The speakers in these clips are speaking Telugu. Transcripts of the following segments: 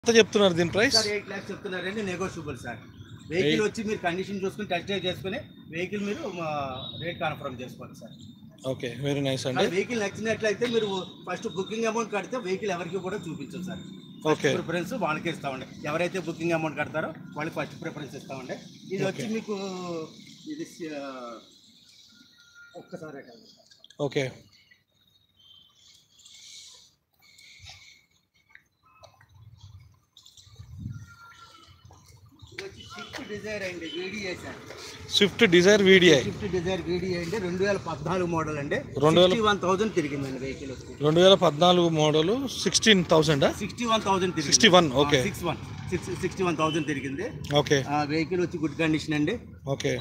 ఎంత చెప్తున్నారు దీని ప్రైస్ సార్ ఎయిట్ ల్యాక్స్ చెప్తున్నారండి నెగోషియబుల్ సార్ వెహికల్ వచ్చి మీరు కండిషన్ చూసుకుని టెస్ట్ డ్రైవ్ చేసుకుని వెహికల్ మీరు రేట్ కన్ఫర్మ్ చేసుకోండి సార్ ఓకే వెరీ నైస్ అండి వెహికల్ నచ్చినట్లయితే మీరు ఫస్ట్ బుకింగ్ అమౌంట్ కడితే వెహికల్ ఎవరికి కూడా చూపించం సార్ ఓకే ప్రిఫరెన్స్ వాళ్ళకి ఇస్తామండి ఎవరైతే బుకింగ్ అమౌంట్ కడతారో వాళ్ళకి ఫస్ట్ ప్రిఫరెన్స్ ఇస్తామండి ఇది వచ్చి మీకు ఇది ఆ, ఒక్కసారి ఓకే ఇది వచ్చి షిఫ్ట్ డిజైర్ అండి VDI sir Swift Dzire VDI Swift Dzire VDI అండి రెండు వేల పద్నాలుగు మోడల్ అండి రెండు వేల- వన్ థౌసండ్ తిరిగిందండి వెహికల్ వచ్చి రెండు వేల పద్నాలుగు మోడలు సిక్స్టీన్ థౌసండా సిక్స్టీ వన్ థౌసండ్ తిరిగింది 61, okay. Six one six sixty one thousand తిరిగింది ఓకే వెహికల్ వచ్చి గుడ్ కండిషన్ అండి ఓకే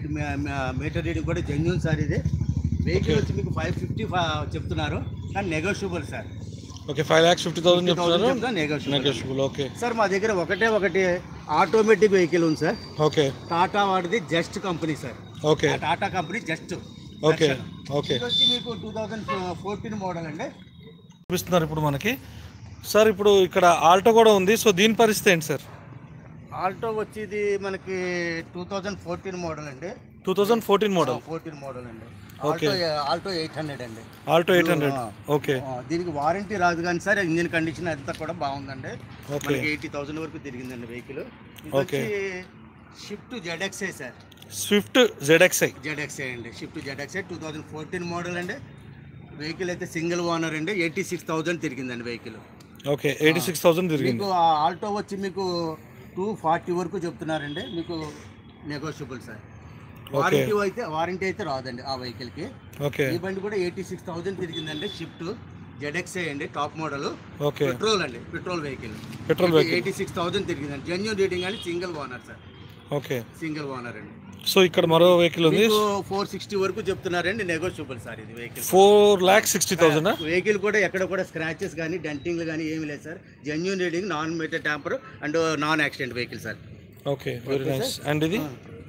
మీటర్ రీడింగ్ కూడా జెన్యున్ సార్ ఇది వెహికల్ వచ్చి మీకు ఫైవ్ ఫిఫ్టీ చెప్తున్నారు కానీ negotiable sir okay five lakhs fifty thousand చెప్తున్నారు నెగోషియబుల్ నెగోషియబుల్ ఓకే సార్ మా దగ్గర ఒకటే ఒకటి ఆటోమేటిక్ వెహికల్ ఉంది సార్ ఓకే టాటా వాడిది జస్ట్ కంపెనీ సార్ ఓకే ఆ Tata company just okay okay ఇది వచ్చి మీకు టూ థౌజండ్ ఫోర్టీన్ మోడల్ అండి చూపిస్తున్నారు ఇప్పుడు మనకి సార్ ఇప్పుడు ఇక్కడ ఆల్టో కూడా ఉంది సో దీని పరిస్థితి ఏంటి సార్ ఆల్టో వచ్చి ఇది మనకి టూ థౌజండ్ ఫోర్టీన్ మోడల్ అండి two thousand fourteen model fourteen model అండి Okay. Alto Alto eight hundred అండి ఆల్టో ఎయిట్ హండ్రెడ్ ఓకే ఆ, దీనికి వారంటీ రాదు కానీ సార్ ఇంజిన్ కండిషన్ అంతా కూడా బాగుందండి ఓకే మనకి ఎయిటీ థౌసండ్ వరకు తిరిగిందండి వెహికల్ ఇది Okay. వచ్చి Swift ZXI sir Swift ZXI ZXI అండి Swift ZXI two thousand fourteen model అండి వెహికల్ అయితే సింగిల్ ఓనర్ అండి ఎయిటీ సిక్స్ థౌసండ్ తిరిగిందండి vehicle okay eighty six thousand తిరిగింది మీకు ఆ ఆల్టో వచ్చి మీకు టూ ఫార్టీ వరకు చెప్తున్నారండి మీకు నెగోషియబుల్ సార్ వారంటీ అయితే వారంటీ అయితే రాదండి ఆ వెహికల్కి ఓకే ఈ బండి కూడా ఎయిటీ సిక్స్ థౌసండ్ తిరిగిందండి షిఫ్ట్ జెడ్ఎక్స్ఐ అండి టాప్ మోడల్ ఓకే పెట్రోల్ అండి petrol vehicle petrol vehicle eighty six thousand తిరిగిందండి జెన్యున్ రీడింగ్ అని single owner sir okay single owner అండి సో ఇక్కడ మరో వెహికల్ ఉంది మీకు ఫోర్ సిక్స్టీ వరకు చెప్తున్నారండి నెగోషియబుల్ సార్ ఇది vehicle four lakhs sixty thousand vehicle కూడా ఎక్కడ కూడా స్క్రాచెస్ కానీ డెంటింగ్లు కానీ ఏమీ లేదు sir genuine reading non meter tamper and non accident vehicle sir okay very nice and ఇది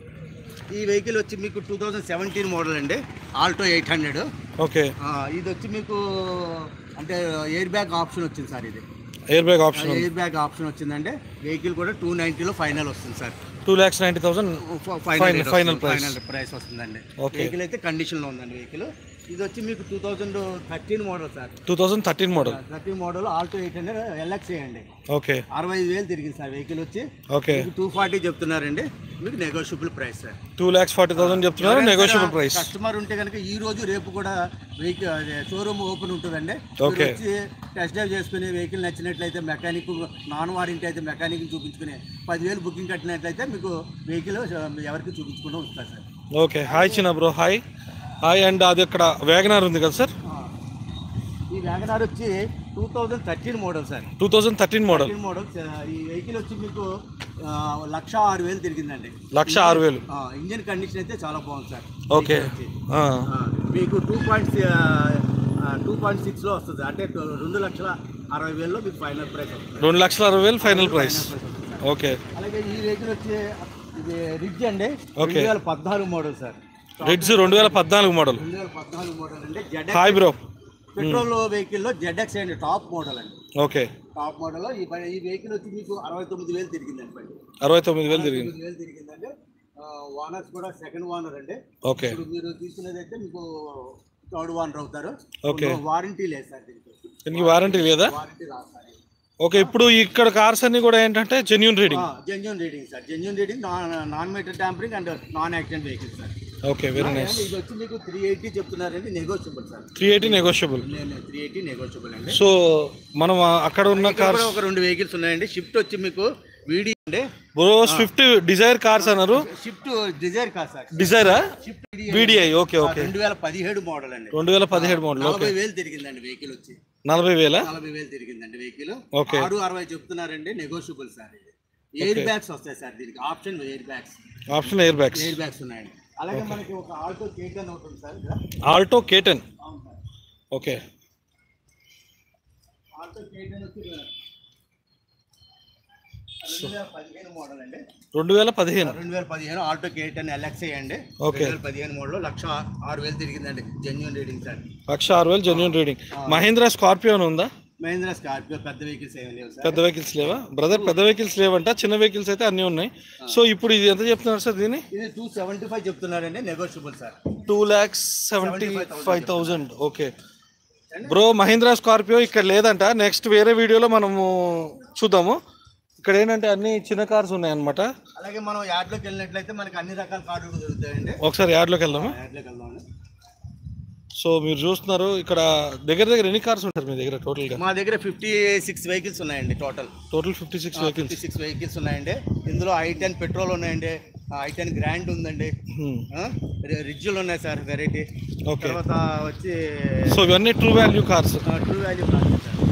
ఈ వెహికల్ వచ్చి మీకు టూ థౌజండ్ సెవెంటీన్ మోడల్ అండి ఆల్టో ఎయిట్ హండ్రెడ్ ఓకే ఇది వచ్చి మీకు అంటే ఎయిర్ బ్యాగ్ ఆప్షన్ వచ్చింది సార్ ఇది air bag option air bag option వచ్చిందండి వెహికల్ కూడా టూ నైంటీలో ఫైనల్ వస్తుంది sir two lakhs ninety thousand final Final- final price. Final price వస్తుందండి Okay. వెహికల్ అయితే కండిషన్లో ఉందండి వెహికల్ ఇది వచ్చి మీకు two thousand thirteen model sir two thousand thirteen model thirteen model Alto eight hundred LXI అండి ఓకే అరవై ఐదు వేలు తిరిగింది సార్ వెహికల్ వచ్చి ఓకే మీకు టూ ఫార్టీ చెప్తున్నారండి మీకు negotiable price sir two lakhs forty thousand చెప్తున్నారు నెగోషియబుల్ ప్రైస్ కస్టమర్ ఉంటే కనుక ఈ రోజు రేపు కూడా వెహికల్ షోరూమ్ ఓపెన్ ఉంటుందండి Okay. మీరు వచ్చి టెస్ట్ డ్రైవ్ చేసుకుని వెహికల్ నచ్చినట్లయితే మెకానిక్ నాన్ వారంటీ అయితే మెకానిక్ చూపించుకుని పదివేలు బుకింగ్ కట్టినట్లయితే మీకు వెహికల్ ఎవరికి చూపించకుండా ఉంటుంది సార్ ఓకే హాయ్ చిన్న బ్రో హాయ్ హాయ్ అండ్ అది ఇక్కడ వేగనార్ ఉంది కదా సార్ ఆ. ఈ వ్యాగనార్ వచ్చి two thousand thirteen model sir two thousand thirteen model thirteen model ఈ వెహికల్ వచ్చి మీకు ఆ, లక్ష ఆరు వేలు తిరిగిందండి లక్ష ఆరు వేలు ఆ, ఇంజిన్ కండిషన్ అయితే చాలా బాగుంది సార్ ఓకే వెహికల్ వచ్చి. ఆ, ఆ, మీకు టూ పాయింట్ టూ పాయింట్ సిక్స్లో వస్తుంది అంటే రెండు లక్షల అరవై వేలలో మీకు ఫైనల్ ప్రైస్ వస్తుంది రెండు లక్షల అరవై వేలు ఫైనల్ ప్రైస్ ఓకే అలాగే ఈ వెహికల్ వచ్చి ఇది రిడ్జ్ అండి Okay. రెండు వేల పద్నాలుగు మోడల్ సార్ రెడ్స్ రెండు వేల పద్నాలుగు మోడల్ రెండు వేల పద్నాలుగు మోడల్ అండి జెడ్ హాయ్ బ్రో పెట్రోల్ వెహికల్లో జెడ్ఎక్స్ అండి టాప్ మోడల్ అండి ఓకే టాప్ మోడల్ ఈ బ- ఈ వెహికల్ వచ్చి మీకు అరవై తొమ్మిది వేలు తిరిగిందండి బండి అరవై తొమ్మిది వేలు తిరిగింది తొమ్మిది వేలు తిరిగిందండి ఓనర్స్ కూడా సెకండ్ ఓనర్ అండి ఓకే ఇప్పుడు మీరు తీసుకునేది అయితే మీకు థర్డ్ ఓనర్ అవుతారు Okay. వారంటీ లేదు సార్ దీనికి దీనికి వారంటీ లేదా వారంటీ రాదు సార్ ఓకే ఇప్పుడు ఇక్కడ కార్స్ అన్ని కూడా ఏంటంటే genuine reading genuine reading sir genuine reading non non meter tampering and non accident vehicle sir okay very nice ఇది వచ్చి మీకు త్రీ ఎయిటీ చెప్తున్నారండి negotiable sir three eighty negotiable నేను త్రీ ఎయిటీ నెగోషియబుల్ అండి సో మనం ఆ అక్కడ ఉన్న ఇక్కడ కార్స్ కూడా ఒక రెండు వెహికల్స్ ఉన్నాయండి షిఫ్ట్ వచ్చి మీకు వీడి అండి బ్రో స్విఫ్ట్ డిజైర్ కార్స్ అన్నారు షిఫ్ట్ డిజైర్ కాదు సార్ డిజైరా షిఫ్ట్ వీడిఐ ఓకే ఓకే రెండు వేల పదిహేడు మోడల్ అండి రెండు వేల పదిహేడు మోడల్ ఓకే నలభై వేలు తిరిగిందండి వెహికల్ వచ్చి నలభై వేల నలభై వేలు తిరిగిందండి వెహికల్ Okay. ఆరు అరవై చెప్తున్నారండి నెగోషియబుల్ సార్ ఇది ఎయిర్ బ్యాగ్స్ వస్తాయి సార్ దీనికి option air bags option air bags air bags ఉన్నాయండి అలాగే మనకి ఒక ఆల్టో కేక్ అని ఉంటుంది సార్ ఇక్కడ. ఆల్టో కేటన్ అవును సార్ ఓకే ఆల్టో కేక్ అని వచ్చి రెండు వేల పదిహేను మోడల్ అండి రెండు వేల పదిహేను రెండు వేల పదిహేను ఆల్టో కేట్ అని ఎల్ఎక్స్ఐ అండి Okay. రెండు వేల పదిహేను మోడల్ లక్ష ఆరు వేలు తిరిగిందండి జెన్యున్ రీడింగ్ సార్ లక్ష ఆరు వేలు జెన్యున్ రీడింగ్ మహీంద్రా స్కార్పియో ఉందా మహేంద్ర స్కార్పియో పెద్ద వెహికల్స్ ఏమి లేవు సార్ పెద్ద వెహికల్స్ లేవా బ్రదర్ పెద్ద వెహికల్స్ లేవంట చిన్న వెహికల్స్ అయితే అన్నీ ఉన్నాయి సో ఇప్పుడు ఇది ఎంత చెప్తున్నారు సార్ దీన్ని ఇది టూ సెవెంటీ ఫైవ్ చెప్తున్నారండి negotiable sir two lakhs seventy five thousand okay bro Mahindra Scorpio ఇక్కడ లేదంట నెక్స్ట్ వేరే వీడియోలో మనము చూద్దాము ఇక్కడ ఏంటంటే అన్ని చిన్న కార్స్ ఉన్నాయి అనమాట అలాగే మనం యార్డ్లోకి వెళ్ళినట్లయితే మనకి అన్ని రకాల కార్లు దొరుకుతాయండి ఒకసారి యార్డ్లోకి వెళ్దాము యార్డ్లోకి వెళ్దామండి సో మీరు చూస్తున్నారు ఇక్కడ దగ్గర దగ్గర ఎన్ని కార్స్ ఉంటారు మీ దగ్గర టోటల్గా మా దగ్గర ఫిఫ్టీ సిక్స్ వెహికల్స్ ఉన్నాయండి total total fifty six vehicles fifty six vehicles ఉన్నాయండి ఇందులో ఐ టెన్ పెట్రోల్ ఉన్నాయండి ఐ టెన్ గ్రాండ్ ఉందండి రిజ్జులు ఉన్నాయి సార్ వెరైటీ ఓకే తర్వాత వచ్చి సో ఇవన్నీ true value cars true value sir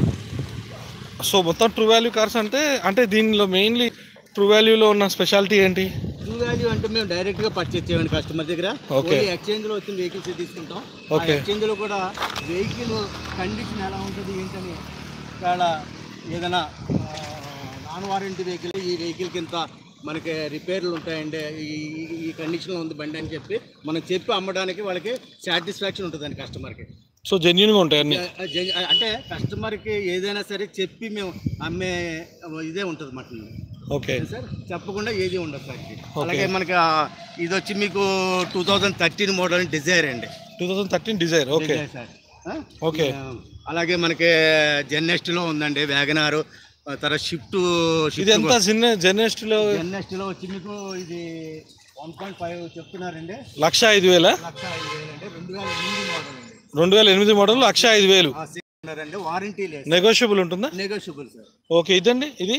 so మొత్తం ట్రూ వాల్యూ కార్స్ అంటే అంటే దీనిలో మెయిన్లీ ట్రూ వాల్యూలో ఉన్న స్పెషాలిటీ ఏంటి ట్రూ వాల్యూ అంటే మేము డైరెక్ట్ గా పర్చేస్ చేయండి కస్టమర్ దగ్గర Okay. ఎక్స్చేంజ్ లో వచ్చిన వెహికల్స్ తీసుకుంటాం Okay. ఎక్స్చేంజ్ లో కూడా వెహికల్ కండిషన్ ఎలా ఉంటుంది ఏంటని చాలా ఏదైనా నాన్ వారంటీ వెహికల్ ఈ వెహికల్ కింద మనకి రిపేర్లు ఉంటాయండి ఈ ఈ- ఈ కండిషన్లో ఉంది బండి అని చెప్పి మనం చెప్పి అమ్మడానికి వాళ్ళకి సాటిస్ఫాక్షన్ ఉంటుందండి కస్టమర్కి సో జెన్యున్గా ఉంటాయి అన్ని అంటే కస్టమర్కి ఏదైనా సరే చెప్పి మేము అమ్మే ఇదే ఉంటుంది మాట ఓకే సార్ చెప్పకుండా ఏది ఉండదు సార్ ఇది. అలాగే మనకి ఆ, ఇది వచ్చి మీకు two thousand thirteen model Dzire అండి two thousand thirteen Dzire okay Dzire sir ఆ? ఓకే ఆ, అలాగే మనకి జెన్నెస్ట్లో ఉందండి వ్యాగనారు ఆ తర్వాత షిఫ్ట్ ఇది ఎంత చిన్న జర్నలిస్ట్లో జెన్నెస్ట్లో వచ్చి మీకు ఇది వన్ పాయింట్ ఫైవ్ చెప్తున్నారండి లక్ష ఐదు వేల లక్ష ఐదు వేలు అండి రెండు వేల ఎనిమిది మోడల్ అండి రెండు వేల ఎనిమిది మోడల్ లక్ష ఐదు వేలు అండి వారంటీ లేదు నెగోషియబుల్ ఉంటుందా నెగోషియబుల్ సార్ ఓకే ఇదండి ఇది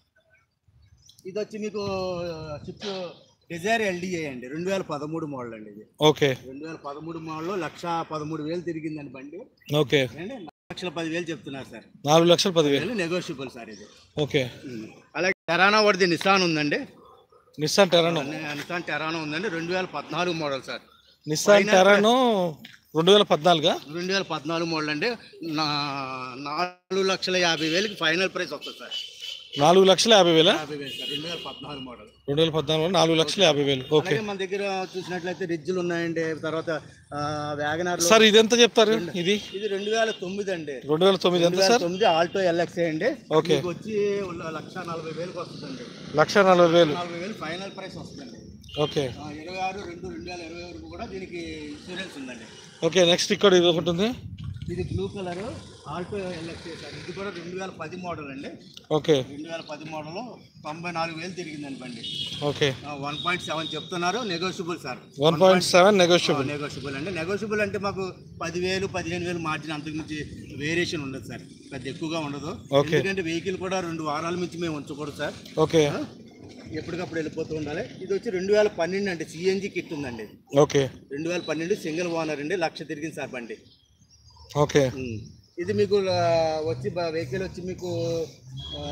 ఇది వచ్చి మీకు షిఫ్ట్ డిజైర్ ఎల్డిఏ అండి రెండు వేల పదమూడు మోడల్ అండి ఇది ఓకే రెండు వేల పదమూడు మోడల్లో లక్ష పదమూడు వేలు తిరిగిందండి బండి ఓకే ఏంటండి నాలుగు లక్షల పదివేలు చెప్తున్నారు సార్ నాలుగు లక్షల పదివేలు నెగోషియబుల్ సార్ ఇది ఓకే ఉమ్. అలాగే టెరానా వాడిది నిసాన్ ఉందండి నిస్సాన్ టెరానో నిసాన్ టెరానా ఉందండి రెండు వేల పద్నాలుగు మోడల్ సార్ నిస్సాన్ టెరానో రెండు వేల పద్నాలుగా రెండు వేల పద్నాలుగు మోడల్ అండి నా నాలుగు లక్షల యాభై వేలకి ఫైనల్ ప్రైస్ వస్తుంది సార్ నాలుగు లక్షల యాభై వేల యాభై వేలు సార్ రెండు వేల పద్నాలుగు మోడల్ రెండు వేల పద్నాలుగు నాలుగు లక్షల యాభై వేలు ఓకే అలాగే మన దగ్గర చూసినట్లయితే రిజ్జులు ఉన్నాయండి తర్వాత వ్యాగనార్ సార్ ఇది ఎంత చెప్తారు ఇది ఇది రెండు వేల తొమ్మిది అండి రెండు వేల తొమ్మిది ఎంత రెండు వేల సార్ తొమ్మిది ఆల్టో ఎల్ఎక్సే అండి ఓకే. మీకు వచ్చి లక్ష నలభై వేలకు వస్తుందండి లక్ష నలభై వేలు నలభై వేలు ఫైనల్ ప్రైస్ వస్తుందండి ఓకే ఆ, ఇరవై ఆరు రెండు రెండు వేల ఇరవై వరకు కూడా దీనికి ఇన్సూరెన్స్ ఉందండి ఓకే నెక్స్ట్ ఇక్కడ ఇది ఒకటి ఉంది ఇది బ్లూ కలర్ ఆల్టో ఎల్ఎక్సే సార్ ఇది కూడా రెండు వేల పది మోడల్ అండి ఓకే రెండు వేల పది మోడల్ తొంభై నాలుగు వేలు తిరిగిందండి బండి ఓకే వన్ పాయింట్ సెవెన్ చెప్తున్నారు negotiable sir one point seven negotiable negotiable అండి నెగోషియబుల్ అంటే మాకు పదివేలు పదిహేను వేలు మార్జిన్ అంతకుమించి వేరియేషన్ ఉండదు సార్ పెద్ద ఎక్కువగా ఉండదు Okay. ఎందుకంటే వెహికల్ కూడా రెండు వారాల నుంచి మేము ఉంచకూడదు సార్ ఓకే ఆ? ఎప్పటికప్పుడు వెళ్ళిపోతూ ఉండాలి ఇది వచ్చి రెండు వేల పన్నెండు అండి సిఎన్జి కిట్ ఉందండి ఓకే రెండు వేల పన్నెండు సింగిల్ ఓనర్ అండి లక్ష తిరిగింది సార్ బండి ఓకే ఉమ్. ఇది మీకు ఆ, వచ్చి వెహికల్ వచ్చి మీకు ఆ,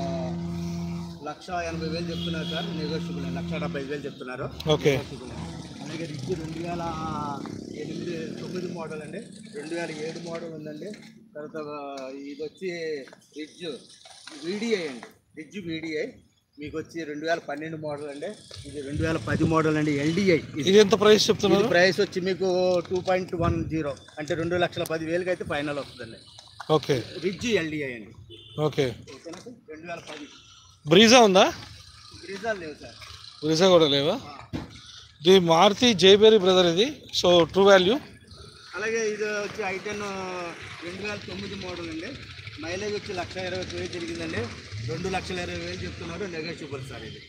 లక్ష ఎనభై వేలు చెప్తున్నారు సార్ నెగోషియబుల్ లక్ష డెబ్బై ఐదు వేలు చెప్తున్నారు ఓకే అలాగే రిచ్ రెండు వేల ఎనిమిది తొమ్మిది మోడల్ అండి రెండు వేల ఏడు మోడల్ ఉందండి తర్వాత ఆ, ఇది వచ్చి రిడ్జ్ వీడిఐ అండి రిడ్జ్ వీడిఐ మీకు వచ్చి రెండు వేల పన్నెండు మోడల్ అండి ఇది రెండు వేల పది మోడల్ అండి ఎల్డిఐ ఇది ఎంత ప్రైస్ చెప్తున్నారు ప్రైస్ వచ్చి మీకు టూ పాయింట్ వన్ జీరో అంటే రెండు లక్షల పది వేలకి అయితే ఫైనల్ వస్తుందండి ఓకే రిడ్జ్ ఎల్డిఐ అండి ఓకే ఓకేనా సార్ రెండు వేల పది బ్రీజా ఉందా బ్రిజాలు లేవు సార్ బ్రీజా కూడా లేవా ఇది మారుతి జైబేరి బ్రదర్ ఇది సో ట్రూ వాల్యూ అలాగే ఇది వచ్చి ఐటెన్ రెండు వేల తొమ్మిది మోడల్ అండి మైలేజ్ వచ్చి లక్ష ఇరవై ఒక్క వేలు తిరిగిందండి రెండు లక్షల ఇరవై వేలు చెప్తున్నారు నెగోషియబుల్ సార్ ఇది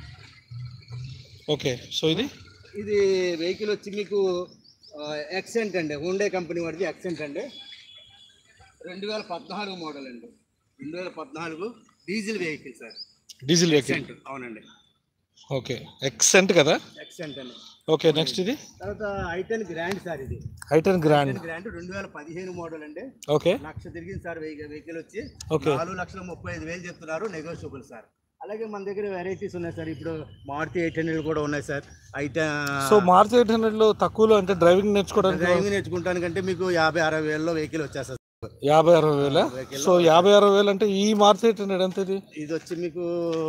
ఓకే సో ఇది ఇది వెహికల్ వచ్చి మీకు ఎక్సెంట్ అండి హుండే కంపెనీ వాడిది ఎక్సెంట్ అండి రెండు వేల పద్నాలుగు మోడల్ అండి రెండు వేల పద్నాలుగు diesel vehicle sir diesel vehicle Xcent అవునండి ఓకే ఎక్సెంట్ కదా ఎక్సెంట్ అండి ఓకే నెక్స్ట్ ఇది తర్వాత ఐటెన్ గ్రాండ్ సార్ ఇది ఐటెన్ గ్రాండ్ ఐటెన్ గ్రాండ్ రెండు వేల పదిహేను మోడల్ అండి ఓకే లక్ష తిరిగింది సార్ వెహికల్ వెహికల్ వచ్చి ఓకే నాలుగు లక్షల ముప్పై ఐదు వేలు చెప్తున్నారు నెగోషియబుల్ సార్ అలాగే మన దగ్గర వెరైటీస్ ఉన్నాయి సార్ ఇప్పుడు మారుతి ఎయిట్ హండ్రెడ్ కూడా ఉన్నాయి సార్ అయితే సో మారుతి ఎయిట్ హండ్రెడ్లో తక్కువలో అంటే డ్రైవింగ్ నేర్చుకోవడానికి డ్రైవింగ్ నేర్చుకుంటానికంటే మీకు యాభై అరవై వేలలో వెహికల్ వచ్చేస్తుంది యాభై అరవై వేల సో యాభై అరవై వేలు అంటే ఈ మారుతి ఎయిట్ హండ్రెడ్ ఎంత ఇది ఇది వచ్చి మీకు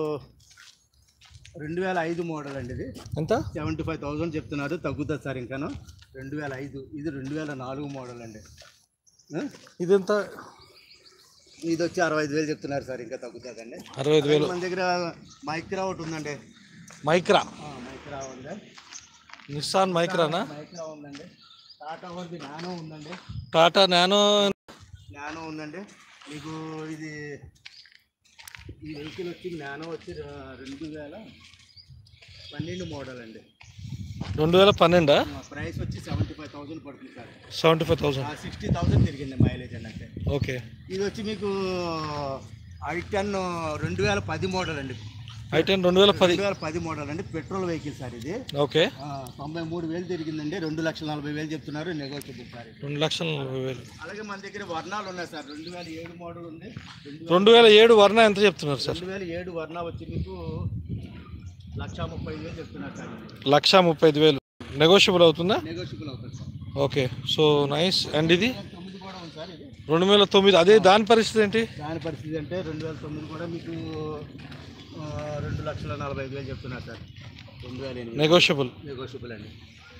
రెండు వేల ఐదు మోడల్ అండి ఇది ఎంత సెవెంటీ ఫైవ్ థౌజండ్ చెప్తున్నారు తగ్గుతుంది సార్ ఇంకాను రెండు వేల ఐదు ఇది రెండు వేల నాలుగు మోడల్ అండి ఆ? ఇది ఎంత ఇది వచ్చి అరవై ఐదు వేలు చెప్తున్నారు సార్ ఇంకా తగ్గుతుందండి అరవై ఐదు వేలు మన దగ్గర మైక్రా ఒకటి ఉందండి మైక్రా ఆ, మైక్రా ఉంది నిస్సాన్ మైక్రానా మైక్రా ఉందండి టాటా ఒకటి నానో ఉందండి టాటా నానో నానో ఉందండి మీకు ఇది ఈ వెహికల్ వచ్చి నానో వచ్చి ర- రెండు వేల పన్నెండు మోడల్ అండి రెండు వేల పన్నెండా ప్రైస్ వచ్చి సెవెంటీ ఫైవ్ థౌసండ్ పడుతుంది sir seventy five thousand sixty thousand తిరిగింది మైలేజ్ అని అంటే ఓకే ఇది వచ్చి మీకు ఐ టెన్ రెండు వేల పది మోడల్ అండి ఐ టెన్ రెండు వేల పది రెండు వేల పది మోడల్ అండి పెట్రోల్ వెహికల్ సార్ ఇది ఓకే ఆ, తొంభై మూడు వేలు తిరిగిందండి రెండు లక్షల నలభై వేలు చెప్తున్నారు నెగోషియబుల్ సార్ ఇది రెండు లక్షల నలభై వేలు అలాగే మన దగ్గర వర్ణాలు ఉన్నాయి సార్ రెండు వేల ఏడు మోడల్ ఉంది రెండు రెండు వేల ఏడు వర్ణ ఎంత చెప్తున్నారు సార్ రెండు వేల ఏడు వర్ణ వచ్చి మీకు లక్ష ముప్పై వేలు చెప్తున్నారు సార్ లక్ష ముప్పై ఐదు వేలు నెగోషియబుల్ అవుతుందా నెగోషియబుల్ అవుతుంది sir okay so nice and ఇది తొమ్మిది కూడా ఉంది సార్ ఇది రెండు వేల తొమ్మిది అదే దాని పరిస్థితి ఏంటి దాని పరిస్థితి అంటే రెండు వేల తొమ్మిది కూడా మీకు ఆ, రెండు లక్షల నలభై ఐదు వేలు చెప్తున్నారు సార్ రెండు వేల ఎనిమిది నెగోషియబుల్ నెగోషియబుల్ అండి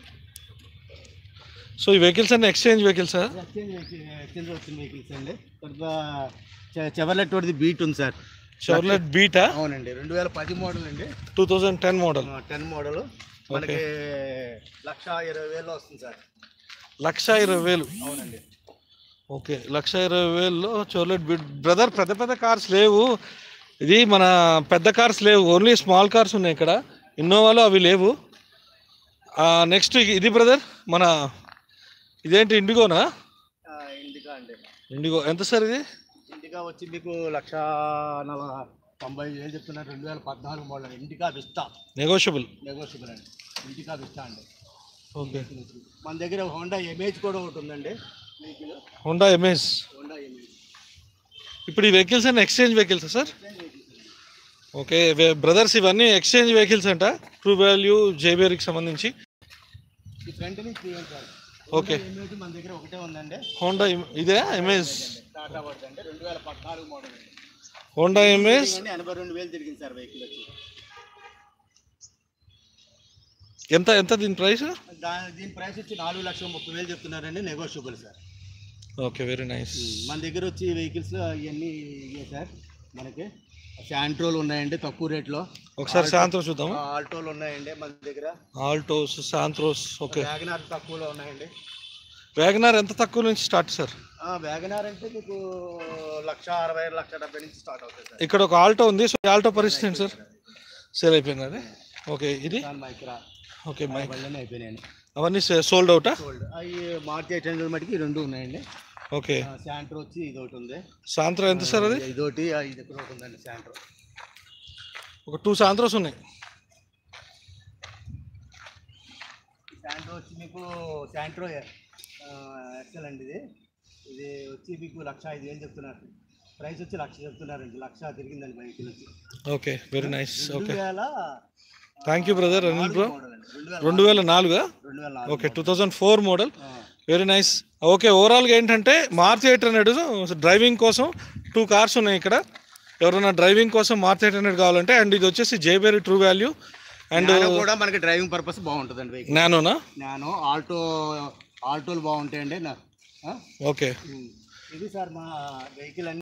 సో ఈ వెహికల్స్ అన్ని exchange vehicles sir exchange vehicle exchange వచ్చిన వెహికల్స్ అండి తర్వాత చెవర్లెట్ వాడిది బీట్ ఉంది సార్ షవర్లెట్ బీటా అవునండి రెండు వేల పది మోడల్ అండి two thousand ten model ten model మనకి లక్ష ఇరవై వేలు వస్తుంది సార్ లక్ష ఇరవై వేలు అవునండి ఓకే లక్ష ఇరవై వేలలో చోర్లెట్ బీట్ బ్రదర్ పెద్ద పెద్ద కార్స్ లేవు ఇది మన పెద్ద కార్స్ లేవు ఓన్లీ స్మాల్ కార్స్ ఉన్నాయి ఇక్కడ ఇన్నోవాలో అవి లేవు నెక్స్ట్ ఇది బ్రదర్ మన ఇదేంటి ఇండిగోనా ఇండికా అండి ఇండిగో ఎంత సార్ ఇది ఇండికా వచ్చి మీకు లక్ష నలభై తొంభై ఐదు వేలు చెప్తున్నారు రెండు వేల పద్నాలుగు model Indica Vista negotiable negotiable అండి ఇండికా విస్టా అండి ఓకే మన దగ్గర హోండా ఎమేజ్ కూడా ఒకటి ఉందండి వెహికల్ హోండా ఎంఎస్ హోండా ఎమేజ్ ఇప్పుడు ఈ వెహికల్స్ అన్ని exchange vehicles sir okay brothers ఇవన్నీ ఎక్స్చేంజ్ వెహికల్స్ అంట ట్రూ వాల్యూ జేబేరికి సంబంధించి ఈ ఫ్రంట్ నుంచి తీయండి సార్ ఓకే ఎమేజ్ మన దగ్గర ఒకటే ఉందండి హోండా ఇదే ఎంఎస్ టాటా వాడిది అండి రెండు వేల పద్నాలుగు మోడల్ అండి హోండా ఎంఎస్ అండి ఎనభై రెండు వేలు తిరిగింది సార్ వెహికల్ వచ్చి ఎంత ఎంత దీని ప్రైస్ దాని దీని ప్రైస్ వచ్చి నాలుగు లక్షల ముప్పై వేలు చెప్తున్నారండి negotiable sir okay very nice మన దగ్గర వచ్చి వెహికల్స్ ఇవన్నీ ఇవే సార్ మనకి శాంట్రోలు ఉన్నాయండి తక్కువ రేట్లో ఒకసారి సాయంత్రం చూద్దాము ఆల్టోలు ఉన్నాయండి మన దగ్గర ఆల్టోస్ సాంత్రోస్ ఓకే వ్యాగనార్ తక్కువలో ఉన్నాయండి వ్యాగనార్ ఎంత తక్కువ నుంచి స్టార్ట్ సార్ వ్యాగనార్ అంటే మీకు లక్ష అరవై లక్ష డెబ్బై నుంచి స్టార్ట్ అవుతుంది సార్ ఇక్కడ ఒక ఆల్టో ఉంది సో ఈ ఆల్టో పరిస్థితి ఏంటి సార్ సేల్ అయిపోయింది అది ఓకే ఇది దాని మైక్రా ఓకే మైక్ బండ్లన్నీ అయిపోయినాయండి అవన్నీ సోల్డ్ అవుటా సోల్డ్ అవి మార్చి ఎయిట్ హండ్రెడ్ మటుకి ఈ రెండు ఉన్నాయండి ఓకే శాంట్రో వచ్చి ఇది ఒకటి ఉంది సాయంత్రం ఎంత సార్ అది ఇది ఒకటి ఆ, ఇది ఇక్కడ ఒకటి ఉందండి శాంట్రో ఒక టూ సాయంత్రోస్ ఉన్నాయి శాంట్రో వచ్చి మీకు శాంట్రో ఎక్సెల్ అండి ఇది ఇది వచ్చి మీకు లక్ష ఐదు వేలు చెప్తున్నారు ప్రైస్ వచ్చి లక్ష చెప్తున్నారండి లక్ష తిరిగిందండి వెహికల్ వచ్చి ఓకే వెరీ నైస్ రెండు ఓకే వేల thank you brother Anil bro model అండి రెండు వేల రెండు వేల నాలుగా రెండు వేల నాలుగు okay two thousand four model ఆ, వెరీ నైస్ ఓకే ఓవరాల్గా ఏంటంటే మారుతి ఎయిట్ హండ్రెడ్ డ్రైవింగ్ కోసం టూ కార్స్ ఉన్నాయి ఇక్కడ ఎవరైనా డ్రైవింగ్ కోసం మారుతి ఎయిట్ హండ్రెడ్ కావాలంటే అండ్ ఇది వచ్చేసి జేబేరీ ట్రూ వాల్యూ అండ్ నానో కూడా మనకి డ్రైవింగ్ పర్పస్ బాగుంటుందండి వెహికల్ నానోనా నానో ఆల్టో ఆల్టోలు బాగుంటాయండి నా- ఆ? Okay um. ఇది సార్ మా వెహికల్ అన్ని